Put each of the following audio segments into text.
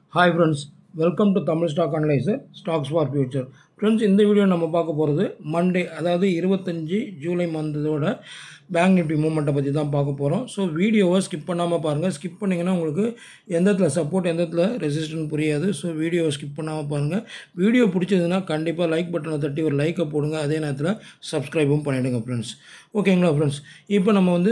hi friends welcome to Tamil stock analyser stocks for future friends இந்த video நம்ம பார்க்க போகிறது மண்டே அதாவது இருபத்தஞ்சி ஜூலை மந்தோட பேங்க் நிஃப்டி மூமெண்ட்டை பற்றி தான் பார்க்க போகிறோம் ஸோ வீடியோவை ஸ்கிப் பண்ணாமல் பாருங்கள் ஸ்கிப் பண்ணிங்கன்னா உங்களுக்கு எந்த இடத்துல சப்போர்ட் எந்த இடத்துல ரெசிஸ்டன்ட் புரியாது ஸோ வீடியோவை ஸ்கிப் பண்ணாமல் பாருங்கள் வீடியோ பிடிச்சதுன்னா கண்டிப்பாக லைக் பட்டனை தட்டி ஒரு லைக்கை போடுங்க அதே நேரத்தில் சப்ஸ்கிரைபும் பண்ணிவிடுங்க ஃப்ரெண்ட்ஸ் ஓகேங்களா ஃப்ரெண்ட்ஸ் இப்போ நம்ம வந்து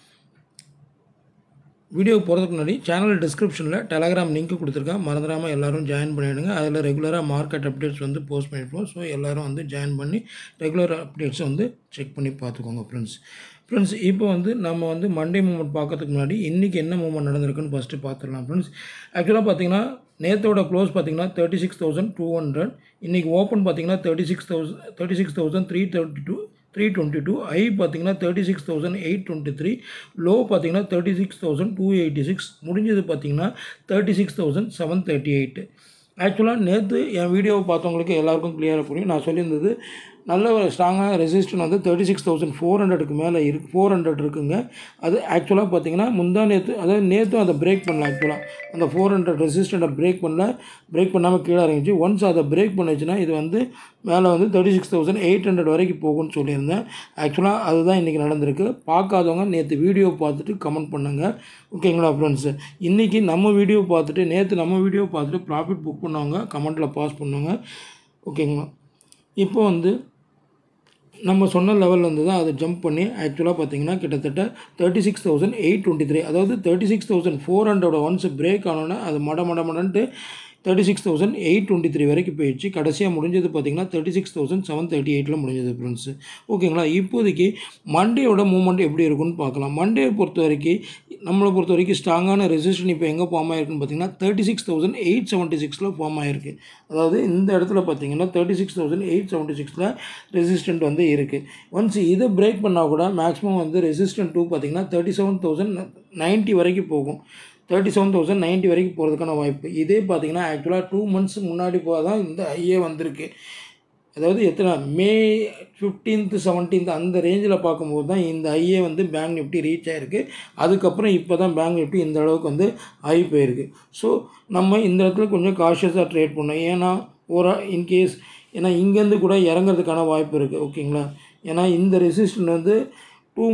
வீடியோ போகிறதுக்கு முன்னாடி சேனல் டிஸ்கிரிப்ஷனில் டெலகிராம் லிங்க் கொடுத்துருக்கேன் மறந்துடாமல் எல்லோரும் ஜாயின் பண்ணிவிடுங்க அதில் ரெகுலராக மார்க்கெட் அப்டேட்ஸ் வந்து போஸ்ட் பண்ணியிருப்போம் ஸோ எல்லோரும் வந்து ஜாயின் பண்ணி ரெகுலர் அப்டேட்ஸை வந்து செக் பண்ணி பார்த்துக்கோங்க ஃப்ரெண்ட்ஸ் ஃப்ரெண்ட்ஸ் இப்போ வந்து நம்ம வந்து மண்டே மூமெண்ட் பார்க்கறதுக்கு முன்னாடி இன்றைக்கி என்ன மூமெண்ட் நடந்திருக்குன்னு ஃபஸ்ட்டு பார்த்துடலாம் ஃப்ரெண்ட்ஸ் ஆக்சுவலாக பார்த்தீங்கன்னா நேற்றோட க்ளோஸ் பார்த்தீங்கன்னா thirty six thousand two hundred இன்றைக்கி ஓப்பன் பார்த்தீங்கன்னா thirty six thousand thirty six thousand three thirty two three twenty two high பார்த்தீங்கன்னா thirty six thousand eight twenty three low பார்த்தீங்கன்னா thirty six thousand two eighty six முடிஞ்சது பார்த்தீங்கன்னா thirty six thousand seven thirty eight ஆக்சுவலாக நேற்று என் வீடியோவை பார்த்தவங்களுக்கு எல்லாருக்கும் கிளியராக புரியும் நான் சொல்லியிருந்தது நல்ல ஒரு ஸ்ட்ராங்காக ரெசிஸ்டன் வந்து தேர்ட்டி சிக்ஸ் தௌசண்ட் ஃபோர் ஹண்ட்ரடுக்கு மேலே இருக்கு ஃபோர் ஹண்ட்ரட் இருக்குங்க அது ஆக்சுவலாக பார்த்தீங்கன்னா முந்தா நேற்று அதாவது நேற்றும் அதை பிரேக் பண்ணல ஆக்சுவலாக அந்த ஃபோர் ஹண்ட்ரட் ரெசிஸ்டண்ட்டை பிரேக் பண்ணல பிரேக் பண்ணாமல் கீழே இறங்கிச்சு ஒன்ஸ் அதை பிரேக் பண்ணுச்சுன்னா இது வந்து மேலே வந்து thirty six thousand eight hundred வரைக்கும் போகும்னு சொல்லியிருந்தேன் ஆக்சுவலாக அதுதான் இன்றைக்கி நடந்திருக்கு பார்க்காதவங்க நேற்று வீடியோ பார்த்துட்டு கமெண்ட் பண்ணுங்கள் ஓகேங்களா ஃப்ரெண்ட்ஸு இன்றைக்கி நம்ம வீடியோ பார்த்துட்டு நேற்று நம்ம வீடியோ பார்த்துட்டு ப்ராஃபிட் புக் பண்ணவங்க கமெண்ட்டில் பாஸ் பண்ணுவாங்க ஓகேங்களா இப்போ வந்து நம்ம சொன்ன லெவலில் இருந்து தான் அதை ஜம்ப் பண்ணி ஆக்சுவலாக பார்த்தீங்கன்னா கிட்டத்தட்ட thirty six thousand eight twenty three அதாவது thirty six thousand four hundred once break ஆனோன்னே அது மட மட மடன்ட்டு thirty six thousand eight twenty three வரைக்கும் போயிடுச்சு கடைசியாக முடிஞ்சது பார்த்தீங்கன்னா thirty six thousand seven thirty எயிட்டில் முடிஞ்சது ஃப்ரெண்ட்ஸு ஓகேங்களா இப்போதைக்கு மண்டேயோட மூவ்மெண்ட் எப்படி இருக்குன்னு பார்க்கலாம் மண்டே பொறுத்த வரைக்கும் நம்மளை பொறுத்த வரைக்கும் ஸ்ட்ராங்கான ரெசிஸ்டன் இப்போ எங்கே ஃபார்ம் ஆயிருக்குன்னு பார்த்தீங்கன்னா thirty six thousand eight seventy சிக்ஸில் ஃபார்ம் ஆயிருக்கு அதாவது இந்த இடத்துல பார்த்தீங்கன்னா thirty six thousand eight seventy சிக்ஸில் ரெசிஸ்டன்ட் வந்து இருக்குது ஒன்ஸ் இதை பிரேக் பண்ணால் கூட மேக்ஸிமம் வந்து ரெசிஸ்டன்ட் டூ பார்த்தீங்கன்னா தேர்ட்டி செவன் தௌசண்ட் நைன்ட்டி வரைக்கும் போகும் தேர்ட்டி செவன் தௌசண்ட் நைன்ட்டி வரைக்கும் போகிறதுக்கான வாய்ப்பு இதே பார்த்தீங்கன்னா ஆக்சுவலாக டூ மந்த்ஸ் முன்னாடி போக தான் இந்த ஐயே வந்திருக்கு அதாவது எத்தனை மே ஃபிஃப்டீன்த்து செவன்டீன்த் அந்த ரேஞ்சில் பார்க்கும்போது தான் இந்த ஐஏ வந்து பேங்க் நிஃப்டி ரீச் ஆகிருக்கு அதுக்கப்புறம் இப்போ தான் பேங்க் நிஃப்டி இந்த அளவுக்கு வந்து ஐ போயிருக்கு ஸோ நம்ம இந்த இடத்துல கொஞ்சம் காஷியஸாக ட்ரேட் பண்ணோம் ஏன்னா ஒரு இன்கேஸ் ஏன்னா இங்கேருந்து கூட இறங்குறதுக்கான வாய்ப்பு இருக்குது ஓகேங்களா ஏன்னா இந்த ரெசிஸ்டன் வந்து டூ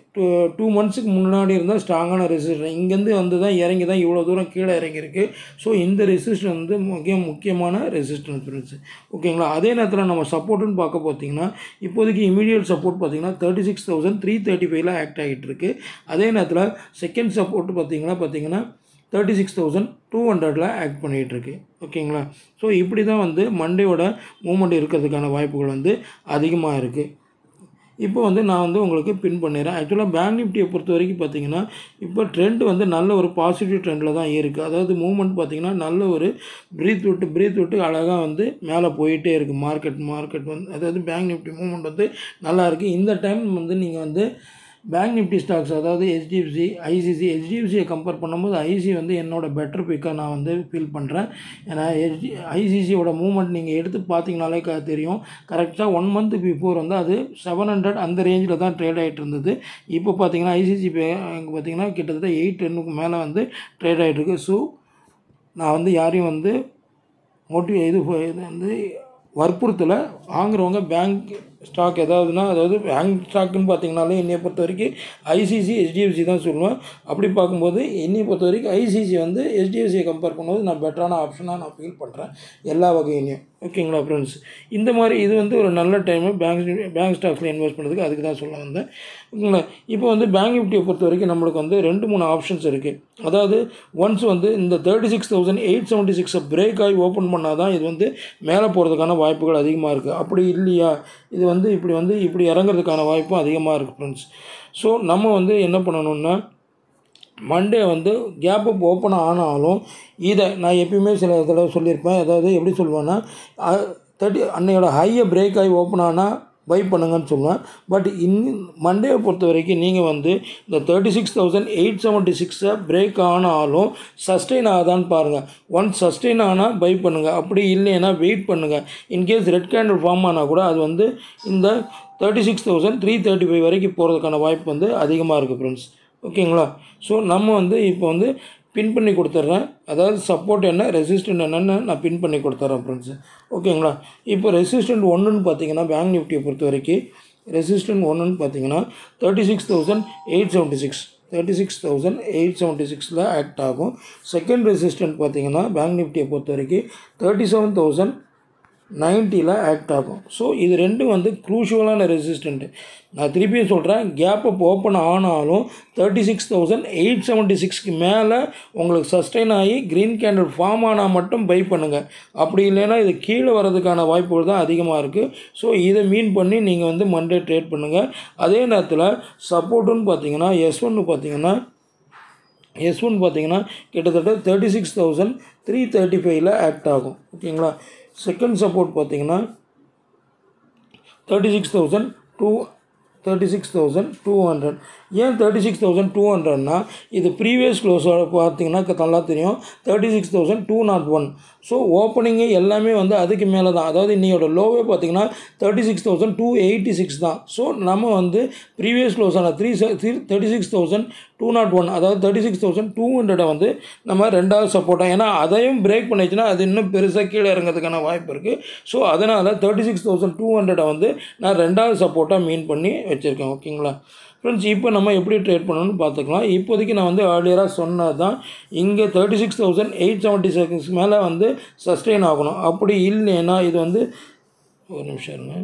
டூ மந்த்ஸுக்கு முன்னாடி இருந்தால் ஸ்ட்ராங்கான ரெசிஸ்டன் இங்கேருந்து வந்து தான் இறங்கி தான் இவ்வளோ தூரம் கீழே இறங்கியிருக்கு ஸோ இந்த ரெசிஸ்டன் வந்து முக்கிய முக்கியமான ரெசிஸ்டன்ஸ் ஃப்ரெண்ட்ஸ் ஓகேங்களா அதே நேரத்தில் நம்ம சப்போர்ட்டுன்னு பார்க்க பார்த்தீங்கன்னா இப்போதைக்கு இமீடியட் சப்போர்ட் பார்த்தீங்கன்னா thirty six thousand three thirty ஃபைவ்ல ஆக்ட் ஆகிட்டு இருக்கு அதே நேரத்தில் செகண்ட் சப்போர்ட் பார்த்தீங்கன்னா பார்த்தீங்கன்னா தேர்ட்டி சிக்ஸ் தௌசண்ட் டூ ஹண்ட்ரடில் ஆக்ட் பண்ணிகிட்ருக்கு ஓகேங்களா ஸோ இப்படி தான் வந்து மண்டேயோட மூமெண்ட் இருக்கிறதுக்கான வாய்ப்புகள் வந்து அதிகமாக இருக்குது இப்போ வந்து நான் வந்து உங்களுக்கு பின் பண்ணிடுறேன் ஆக்சுவலாக பேங்க் நிஃப்டியை பொறுத்த வரைக்கும் பார்த்தீங்கன்னா இப்போ ட்ரெண்ட் வந்து நல்ல ஒரு பாசிட்டிவ் ட்ரெண்டில் தான் இருக்குது அதாவது மூவ்மெண்ட் பார்த்தீங்கன்னா நல்ல ஒரு ப்ரீத் விட்டு ப்ரீத் விட்டு அழகாக வந்து மேலே போயிட்டே இருக்குது மார்க்கெட் மார்க்கெட் வந்து அதாவது பேங்க் நிஃப்டி மூவ்மெண்ட் வந்து நல்லா இருக்குது இந்த டைம் வந்து நீங்கள் வந்து பேங்க் நிஃப்டி ஸ்டாக்ஸ் அதாவது ஹெச்டிஎஃப்சி ஐசிசி ஹெச்டிஎஃப்சியை கம்பேர் பண்ணும்போது ஐசி வந்து என்னோட பெட்டர் பிக்காக நான் வந்து ஃபீல் பண்ணுறேன் ஏன்னா ஹெச்டி ஐசிசியோட மூவ்மெண்ட் நீங்கள் எடுத்து பார்த்தீங்கனாலே க தெரியும் கரெக்டாக ஒன் மந்த் பிஃபோர் வந்து அது செவன் ஹண்ட்ரட் அந்த ரேஞ்சில் தான் ட்ரேட் ஆகிட்டு இருந்தது இப்போ பார்த்தீங்கன்னா ஐசிசி இங்கே பார்த்தீங்கன்னா கிட்டத்தட்ட எயிட் டென்னுக்கு மேலே வந்து ட்ரேட் ஆகிட்டு இருக்கு ஸோ நான் வந்து யாரையும் வந்து மோட்டிவ் இது இது வந்து வற்புறுத்தலை வாங்குறவங்க பேங்க் ஸ்டாக் ஏதாவதுனா அதாவது பேங்க் ஸ்டாக்குன்னு பார்த்தீங்கனாலே என்னையை பொறுத்த வரைக்கும் ஐசிசி ஹெச்டிஎஃப்சி தான் சொல்லுவேன் அப்படி பார்க்கும்போது என்னையை பொறுத்த வரைக்கும் ஐசிசி வந்து ஹெச்டிஎஃப்சியை கம்பேர் பண்ணும்போது நான் பெட்டரான ஆப்ஷனாக நான் ஃபீல் பண்ணுறேன் எல்லா வகையிலையும் ஓகேங்களா ஃப்ரெண்ட்ஸ் இந்த மாதிரி இது வந்து ஒரு நல்ல டைமு பேங்க் பேங்க் ஸ்டாக்ஸில் இன்வெஸ்ட் பண்ணுறதுக்கு அதுக்கு தான் சொல்ல வந்தேன் ஓகேங்களா இப்போ வந்து பேங்க் நிஃப்டியை பொறுத்த வரைக்கும் நம்மளுக்கு வந்து ரெண்டு மூணு ஆப்ஷன்ஸ் இருக்குது அதாவது ஒன்ஸ் வந்து இந்த thirty six thousand eight seventy சிக்ஸை பிரேக் ஆகி ஓப்பன் பண்ணால் தான் இது வந்து மேலே போகிறதுக்கான வாய்ப்புகள் அதிகமாக இருக்குது அப்படி இல்லையா இது வந்து இப்படி வந்து இப்படி இறங்குறதுக்கான வாய்ப்பும் அதிகமாக இருக்குது ஃப்ரெண்ட்ஸ் ஸோ நம்ம வந்து என்ன பண்ணணும்னா மண்டே வந்து கேப் அப் ஓப்பன் ஆனாலும் இதை நான் எப்பயுமே சில தடவை சொல்லியிருப்பேன் அதாவது எப்படி சொல்லுவேன்னா தேர்ட்டி அன்னையோட ஹையை பிரேக் ஆகி ஓப்பன் ஆனால் பை பண்ணுங்கன்னு சொல்லுவேன் பட் இன் மண்டேவை பொறுத்த வரைக்கும் நீங்கள் வந்து இந்த thirty six thousand eight seventy சிக்ஸை பிரேக் ஆனாலும் சஸ்டெயின் ஆகுதான்னு பாருங்கள் ஒன்ஸ் சஸ்டெயின் ஆனால் பை பண்ணுங்கள் அப்படி இல்லைன்னா வெயிட் பண்ணுங்கள் இன்கேஸ் ரெட் கேண்டில் ஃபார்ம் ஆனால் கூட அது வந்து இந்த thirty six thousand three thirty five வரைக்கும் போகிறதுக்கான வாய்ப்பு வந்து அதிகமாக இருக்குது ஃப்ரெண்ட்ஸ் ஓகேங்களா ஸோ நம்ம வந்து இப்போ வந்து பின் பண்ணி கொடுத்துட்றேன் அதாவது சப்போர்ட் என்ன ரெசிஸ்டன்ட் என்னன்னு நான் பின் பண்ணி கொடுத்துட்றேன் ஃப்ரெண்ட்ஸ் ஓகேங்களா இப்போ ரெசிஸ்டன்ட் ஒன்றுன்னு பார்த்தீங்கன்னா பேங்க் நிஃப்டியை பொறுத்த வரைக்கும் ரெசிஸ்டன்ட் ஒன்றுன்னு பார்த்தீங்கன்னா thirty six thousand eight seventy six thirty six thousand eight seventy சிக்ஸில் ஆக்ட் ஆகும் செகண்ட் ரெசிஸ்டன்ட் பார்த்தீங்கன்னா பேங்க் நிஃப்டியை பொறுத்த வரைக்கும் தேர்ட்டி செவன் தௌசண்ட் நைன்ட்டியில் ஆக்ட் ஆகும் ஸோ இது ரெண்டும் வந்து க்ரூஷுவலான ரெசிஸ்டண்ட்டு நான் திருப்பியும் சொல்கிறேன் கேப் அப் ஓப்பன் ஆனாலும் thirty six thousand eight seventy சிக்ஸ்க்கு மேலே உங்களுக்கு சஸ்டெயின் ஆகி க்ரீன் கேண்டில் ஃபார்ம் ஆனால் மட்டும் பை பண்ணுங்கள் அப்படி இல்லைன்னா இது கீழே வர்றதுக்கான வாய்ப்புகள் தான் அதிகமாக இருக்குது ஸோ இதை மீன் பண்ணி நீங்கள் வந்து மண்டே ட்ரேட் பண்ணுங்கள் அதே நேரத்தில் சப்போர்ட்டுன்னு பார்த்தீங்கன்னா எஸ் ஒன்று பார்த்தீங்கன்னா எஸ் ஒன் பார்த்தீங்கன்னா கிட்டத்தட்ட thirty six thousand three thirty ஃபைவ்ல ஆக்ட் ஆகும் ஓகேங்களா செகண்ட் சப்போர்ட் பார்த்தீங்கன்னா thirty six thousand two thirty six thousand two hundred ஏன் தேர்ட்டி சிக்ஸ் தௌசண்ட் டூ ஹண்ட்ரட்னா இது ப்ரீவியஸ் க்ளோஸோட பார்த்தீங்கன்னா க- நல்லா தெரியும் thirty six thousand two naught one so opening எல்லாமே வந்து அதுக்கு மேலே தான் அதாவது இன்னையோட லோவே பார்த்தீங்கன்னா thirty six thousand two eighty six தான் ஸோ நம்ம வந்து ப்ரீவியஸ் க்ளோஸான three thirty six thousand two naught one அதாவது தேர்ட்டி சிக்ஸ் தௌசண்ட் டூ ஹண்ட்ரடை வந்து நம்ம ரெண்டாவது சப்போர்ட்டாக ஏன்னா அதையும் பிரேக் பண்ணிச்சுன்னா அது இன்னும் பெருசாக கீழே இறங்கிறதுக்கான வாய்ப்பு இருக்குது ஸோ அதனால் தேர்ட்டி சிக்ஸ் தௌசண்ட் டூ ஹண்ட்ரடை வந்து நான் ரெண்டாவது சப்போர்ட்டாக மீன் பண்ணி வச்சுருக்கேன் ஓகேங்களா ஃப்ரெண்ட்ஸ் இப்போ நம்ம எப்படி ட்ரேட் பண்ணணும்னு பார்த்துக்கலாம் இப்போதைக்கு நான் வந்து ஏர்லியராக சொன்னது தான் இங்கே thirty six thousand eight seventy seconds மேலே வந்து சஸ்டெயின் ஆகணும் அப்படி இல்லைன்னா இது வந்து ஒரு நிமிஷம் இருங்க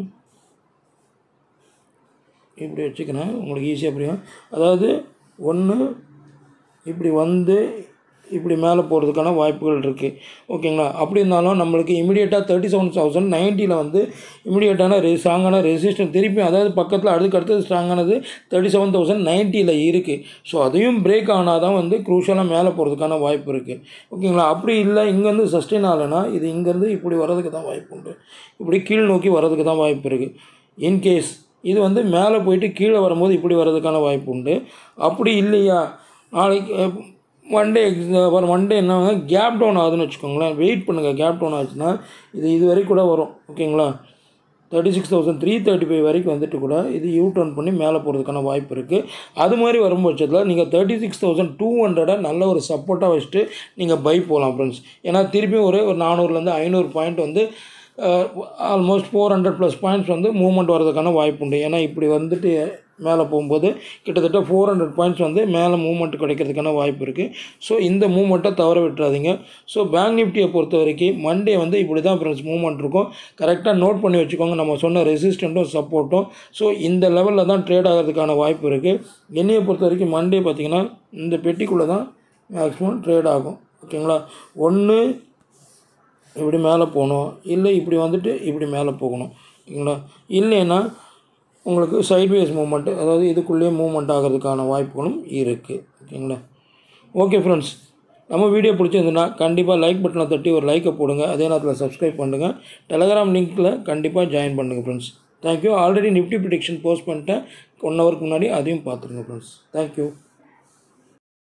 இப்படி வச்சுக்கிறேன் உங்களுக்கு ஈஸியாக புரியும் அதாவது ஒன்று இப்படி வந்து இப்படி மேலே போகிறதுக்கான வாய்ப்புகள் இருக்குது ஓகேங்களா அப்படி இருந்தாலும் நம்மளுக்கு இமீடியட்டாக தேர்ட்டி செவன் தௌசண்ட் நைன்ட்டியில் வந்து இமீடியட்டான ரெ ஸ்ட்ராங்கான ரெசிஸ்டன்ஸ் திருப்பி அதாவது பக்கத்தில் அதுக்கு அடுத்தது ஸ்ட்ராங்கானது தேர்ட்டி செவன் தௌசண்ட் நைன்ட்டியில் இருக்குது ஸோ அதையும் பிரேக் ஆனால் தான் வந்து க்ரூஷலாக மேலே போகிறதுக்கான வாய்ப்பு இருக்குது ஓகேங்களா அப்படி இல்லை இங்கேருந்து சஸ்டெயின் ஆகலைன்னா இது இங்கேருந்து இப்படி வர்றதுக்கு தான் வாய்ப்பு உண்டு இப்படி கீழ் நோக்கி வர்றதுக்கு தான் வாய்ப்பு இருக்குது இன்கேஸ் இது வந்து மேலே போயிட்டு கீழே வரும்போது இப்படி வர்றதுக்கான வாய்ப்பு உண்டு அப்படி இல்லையா நாளைக்கு ஒன் டே வர ஒன் டே என்ன கேப் டவுன் ஆகுதுன்னு வச்சுக்கோங்களேன் வெயிட் பண்ணுங்கள் கேப் டவுன் ஆச்சுன்னா இது இது வரைக்கும் கூட வரும் ஓகேங்களா thirty six thousand three thirty five வரைக்கும் வந்துட்டு கூட இது யூ டர்ன் பண்ணி மேலே போகிறதுக்கான வாய்ப்பு இருக்குது அது மாதிரி வரும் பட்சத்தில் நீங்கள் தேர்ட்டி சிக்ஸ் தௌசண்ட் டூ ஹண்ட்ரடை நல்ல ஒரு சப்போர்ட்டாக வச்சுட்டு நீங்கள் பை போகலாம் ஃப்ரெண்ட்ஸ் ஏன்னா திருப்பியும் ஒரு ஒரு நானூறுலேருந்து ஐநூறு பாயிண்ட் வந்து almost four hundred plus points வந்து மூவ்மெண்ட் வரதுக்கான வாய்ப்பு உண்டு ஏன்னா இப்படி வந்துட்டு மேலே போகும்போது கிட்டத்தட்ட ஃபோர் ஹண்ட்ரட் பாயிண்ட்ஸ் வந்து மேலே மூவ்மெண்ட் கிடைக்கிறதுக்கான வாய்ப்பு இருக்குது ஸோ இந்த மூவ்மெண்ட்டை தவற விட்டுறாதீங்க ஸோ பேங்க் நிஃப்டியை பொறுத்த வரைக்கும் மண்டே வந்து இப்படி தான் ஃப்ரெண்ட்ஸ் மூவ்மெண்ட் இருக்கும் கரெக்டாக நோட் பண்ணி வச்சுக்கோங்க நம்ம சொன்ன ரெசிஸ்டண்ட்டும் சப்போர்ட்டும் ஸோ இந்த லெவலில் தான் ட்ரேட் ஆகிறதுக்கான வாய்ப்பு இருக்குது என்னையை பொறுத்த வரைக்கும் மண்டே பார்த்திங்கன்னா இந்த பெட்டிக்குள்ளே தான் மேக்ஸிமம் ட்ரேட் ஆகும் ஓகேங்களா ஒன்று இப்படி மேலே போகணும் இல்லை இப்படி வந்துட்டு இப்படி மேலே போகணும் ஓகேங்களா இல்லைன்னா உங்களுக்கு சைட்வேஸ் மூமெண்ட்டு அதாவது இதுக்குள்ளேயே மூவ்மெண்ட் ஆகிறதுக்கான வாய்ப்புகளும் இருக்குது ஓகேங்களா ஓகே ஃப்ரெண்ட்ஸ் நம்ம வீடியோ பிடிச்சிருந்துன்னா கண்டிப்பாக லைக் பட்டனை தட்டி ஒரு லைக்கை போடுங்க அதே நேரத்தில் சப்ஸ்கிரைப் பண்ணுங்கள் டெலகிராம் லிங்க்கில் கண்டிப்பாக ஜாயின் பண்ணுங்கள் friends thank you already Nifty prediction post பண்ணிட்டேன் ஒன் ஹவருக்கு முன்னாடி அதையும் பார்த்துருங்க ஃப்ரெண்ட்ஸ் தேங்க்யூ